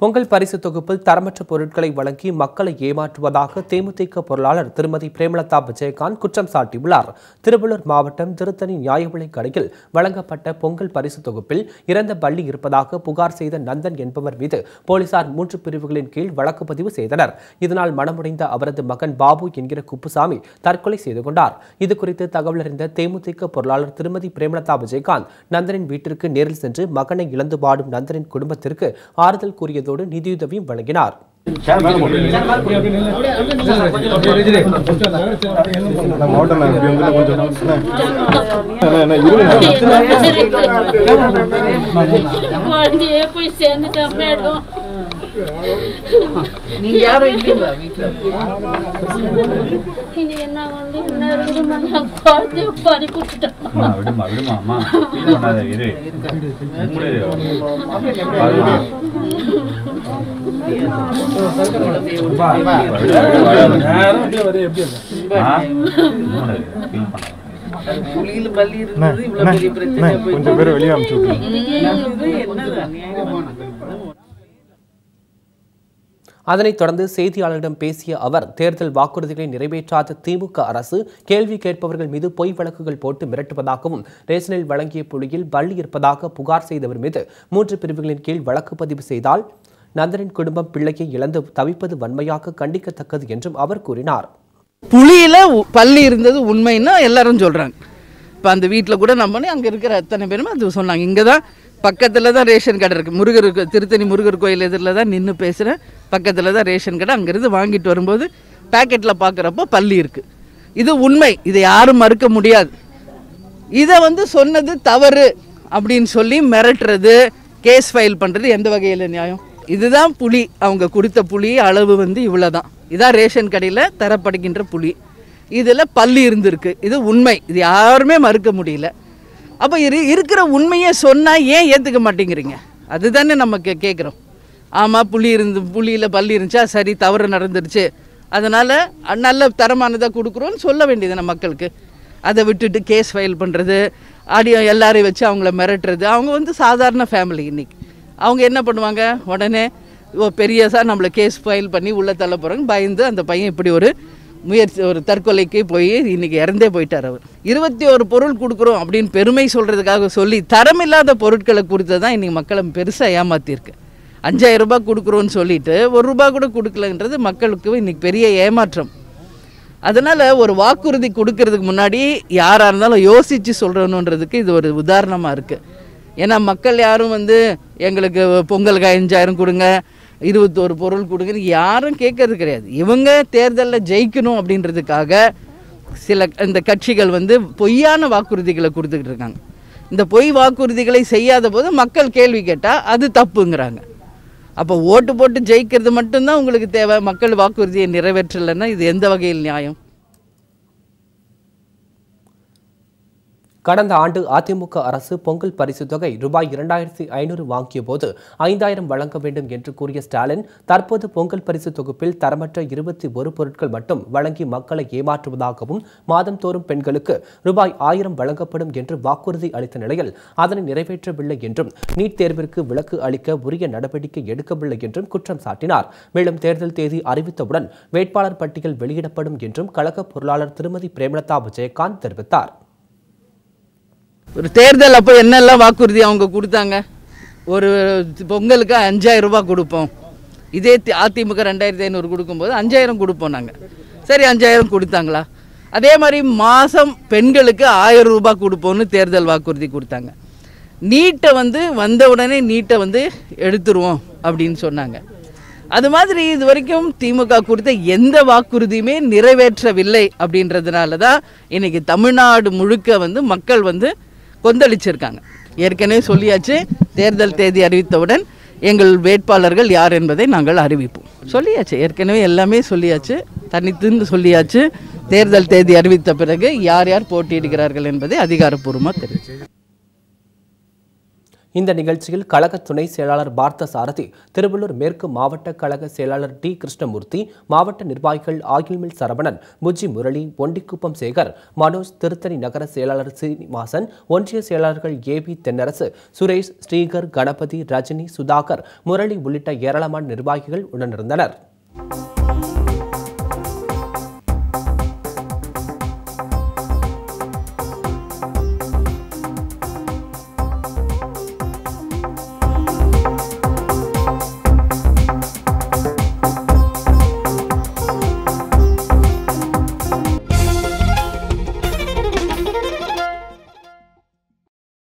பொங்கல் பரிசு தொகுப்பில் தரமற்ற பொருட்களை வழங்கி மக்களை ஏமாற்றுவதாக தேமுதிக பொருளாளர் திருமதி பிரேமலதா விஜயகாந்த் குற்றம் சாட்டியுள்ளார் திருவள்ளூர் மாவட்டம் திருத்தணி நியாய விலைக் கடையில் வழங்கப்பட்ட பொங்கல் பரிசு தொகுப்பில் இறந்த பள்ளி இருப்பதாக புகார் செய்த நந்தன் என்பவர் மீது போலீசார் மூன்று பிரிவுகளின் கீழ் வழக்கு பதிவு செய்தனர் இதனால் மனமுடைந்த அவரது மகன் பாபு என்கிற குப்புசாமி தற்கொலை செய்து கொண்டார் இது குறித்து தகவல் அறிந்த தேமுதிக பொருளாளர் திருமதி பிரேமலதா விஜயகாந்த் நந்தனின் வீட்டிற்கு நேரில் சென்று மகனை இழந்து வாடும் நந்தனின் குடும்பத்திற்கு ஆறுதல் கூறியதோடு நிதியுதவியும் வழங்கினார் மாவட்டம் இப்படி வந்து கொஞ்சம் அண்ணா, அண்ணா, இருங்க குழந்தையே போய் சேர்ந்துட்டேன் மேடம் நீங்க யாரும் இல்லைங்களா வீட்டுல இனி என்ன வந்து என்ன இருக்குதுமா நான் குழந்தைய பறி கொடுத்துட்டேன் அம்மா விடுமா விடுமா அம்மா ஃபீல் பண்ணாத இரு உங்களே பாருமா. ஆ? உங்களே feel பண்ணாத. புலியில பள்ளி அண்ணா, இருந்தது இவ்வளவு அண்ணா, பெரிய அண்ணா, பிரச்சனை கொஞ்சம் பேரை வெளியே அனுப்பிச்சு விட்டுருங்க போயிட்டு என்னது அநியாயமான அதனைத் தொடர்ந்து செய்தியாளர்களிடம் பேசிய அவர் தேர்தல் வாக்குறுதிகளை நிறைவேற்றாத திமுக அரசு கேள்வி கேட்பவர்கள் மீது பொய் வழக்குகள் போட்டு மிரட்டுவதாகவும் ரேஷனில் வழங்கிய புள்ளியில் பள்ளி இருப்பதாக புகார் செய்தவர் மீது மூன்று பிரிவுகளின் கீழ் வழக்கு பதிவு செய்தால் நந்தனின் குடும்பம் பிள்ளையை இழந்து தவிப்பது வன்மையாக கண்டிக்கத்தக்கது என்றும் அவர் கூறினார் புலியில உ- பள்ளி இருந்தது உண்மைன்னு எல்லாரும் சொல்றாங்க இப்போ அந்த வீட்டில் கூட நம்ம அங்கே இருக்கிற அத்தனை பேருமே அது சொன்னாங்க இங்கே தான் பக்கத்தில் தான் ரேஷன் கடை இருக்குது முருகர் இருக்கு- திருத்தணி முருகர் கோயில் எதிரில் தான் நின்று பேசுகிறேன் பக்கத்தில் தான் ரேஷன் கடை அங்கேருந்து வாங்கிட்டு வரும்போது பேக்கெட்டில் பார்க்குறப்போ பள்ளி இருக்குது இது உண்மை இதை யாரும் மறுக்க முடியாது இதை வந்து சொன்னது தவறு அப்படின்னு சொல்லி மிரட்டுறது கேஸ் ஃபைல் பண்ணுறது எந்த வகையில் நியாயம் இதுதான் புலி அவங்க கொடுத்த புலி அளவு வந்து இவ்வளோ தான் இதான் ரேஷன் கடையில் தரப்படுகின்ற புலி இதில் பல்லி இருந்திருக்கு இது உண்மை இது யாருமே மறுக்க முடியல அப்போ இரு இருக்கிற உண்மையை சொன்னால் ஏன் ஏற்றுக்க மாட்டேங்கிறீங்க அதுதானே நம்ம கே கேட்குறோம் ஆமாம் புலி இருந்து புலியில் பல்லி இருந்துச்சா சரி தவறு நடந்துருச்சு அதனால் நல்ல தரமானதாக கொடுக்குறோன்னு சொல்ல வேண்டியது மக்களுக்கு அதை விட்டுட்டு கேஸ் ஃபைல் பண்ணுறது ஆடியோ எல்லாரையும் வச்சு அவங்கள மிரட்டுறது அவங்க வந்து சாதாரண ஃபேமிலி இன்னைக்கு அவங்க என்ன பண்ணுவாங்க உடனே ஓ பெரிய சார் நம்மளை கேஸ் ஃபைல் பண்ணி உள்ளே தள்ள போகிறாங்க பயந்து அந்த பையன் இப்படி ஒரு முயற்சி ஒரு தற்கொலைக்கு போய் இன்னைக்கு இறந்தே போயிட்டார் அவர் இருபத்தி ஒரு பொருள் கொடுக்குறோம் அப்படின்னு பெருமை சொல்கிறதுக்காக சொல்லி தரமில்லாத பொருட்களை கொடுத்தது தான் இன்றைக்கி மக்களை பெருசாக ஏமாத்திருக்கு அஞ்சாயிரம் ரூபாய் கொடுக்குறோன்னு சொல்லிட்டு ஒரு ரூபாய் கூட கொடுக்கலன்றது மக்களுக்கு இன்னைக்கு பெரிய ஏமாற்றம் அதனால் ஒரு வாக்குறுதி கொடுக்கறதுக்கு முன்னாடி யாராக இருந்தாலும் யோசித்து சொல்கிறணுன்றதுக்கு இது ஒரு உதாரணமாக இருக்குது ஏன்னா மக்கள் யாரும் வந்து எங்களுக்கு பொங்கலுக்கு அஞ்சாயிரம் கொடுங்க இருபத்தோரு பொருள் கொடுங்கன்னு யாரும் கேட்கறது கிடையாது இவங்க தேர்தலில் ஜெயிக்கணும் அப்படின்றதுக்காக சில இந்த கட்சிகள் வந்து பொய்யான வாக்குறுதிகளை கொடுத்துக்கிட்டு இருக்காங்க இந்த பொய் வாக்குறுதிகளை செய்யாத போது மக்கள் கேள்வி கேட்டால் அது தப்புங்கிறாங்க அப்போ ஓட்டு போட்டு ஜெயிக்கிறது மட்டும்தான் உங்களுக்கு தேவை மக்கள் வாக்குறுதியை நிறைவேற்றலைன்னா இது எந்த வகையில் நியாயம் கடந்த ஆண்டு அதிமுக அரசு பொங்கல் பரிசு தொகை ரூபாய் இரண்டாயிரத்தி ஐநூறு வாங்கிய போது ஐந்தாயிரம் வழங்க வேண்டும் என்று கூறிய ஸ்டாலின் தற்போது பொங்கல் பரிசு தொகுப்பில் தரமற்ற இருபத்தி ஒரு பொருட்கள் மட்டும் வழங்கி மக்களை ஏமாற்றுவதாகவும் மாதந்தோறும் பெண்களுக்கு ரூபாய் ஆயிரம் வழங்கப்படும் என்று வாக்குறுதி அளித்த நிலையில் அதனை நிறைவேற்றவில்லை என்றும் நீட் தேர்விற்கு விலக்கு அளிக்க உரிய நடவடிக்கை எடுக்கவில்லை என்றும் குற்றம் சாட்டினார் மேலும் தேர்தல் தேதி அறிவித்தவுடன் வேட்பாளர் பட்டியல் வெளியிடப்படும் என்றும் கழக பொருளாளர் திருமதி பிரேமலதா விஜயகாந்த் தெரிவித்தார் ஒரு தேர்தல் அப்போ என்னெல்லாம் வாக்குறுதி அவங்க கொடுத்தாங்க ஒரு பொங்கலுக்கு அஞ்சாயிரம் ரூபாய் கொடுப்போம் இதே தி- அதிமுக ரெண்டாயிரத்தி ஐநூறு கொடுக்கும்போது அஞ்சாயிரம் கொடுப்போம் நாங்கள் சரி அஞ்சாயிரம் கொடுத்தாங்களா அதே மாதிரி மாதம் பெண்களுக்கு ஆயிரம் ரூபாய் கொடுப்போம்னு தேர்தல் வாக்குறுதி கொடுத்தாங்க நீட்டை வந்து வந்த உடனே நீட்டை வந்து எடுத்துருவோம் அப்படின்னு சொன்னாங்க அது மாதிரி இது வரைக்கும் திமுக கொடுத்த எந்த வாக்குறுதியுமே நிறைவேற்றவில்லை அப்படின்றதுனால தான் இன்னைக்கு தமிழ்நாடு முழுக்க வந்து மக்கள் வந்து கொந்தளிச்சிருக்காங்க ஏற்கனவே சொல்லியாச்சு தேர்தல் தேதி அறிவித்தவுடன் எங்கள் வேட்பாளர்கள் யார் என்பதை நாங்கள் அறிவிப்போம் சொல்லியாச்சு ஏற்கனவே எல்லாமே சொல்லியாச்சு தனித்துன்னு சொல்லியாச்சு தேர்தல் தேதி அறிவித்த பிறகு யார் யார் போட்டியிடுகிறார்கள் என்பதை அதிகாரப்பூர்வமாக தெரிவிச்சு இந்த நிகழ்ச்சியில் கழக துணை செயலாளர் பார்த்த சாரதி திருவள்ளூர் மேற்கு மாவட்ட கழக செயலாளர் டி கிருஷ்ணமூர்த்தி மாவட்ட நிர்வாகிகள் ஆகில்மில் சரவணன் முஜி முரளி ஒண்டிக்குப்பம் சேகர் மனோஜ் திருத்தணி நகர செயலாளர் சீனிவாசன் ஒன்றிய செயலாளர்கள் ஏ பி தென்னரசு சுரேஷ் ஸ்ரீகர் கணபதி ரஜினி சுதாகர் முரளி உள்ளிட்ட ஏராளமான நிர்வாகிகள் உடனிருந்தனர்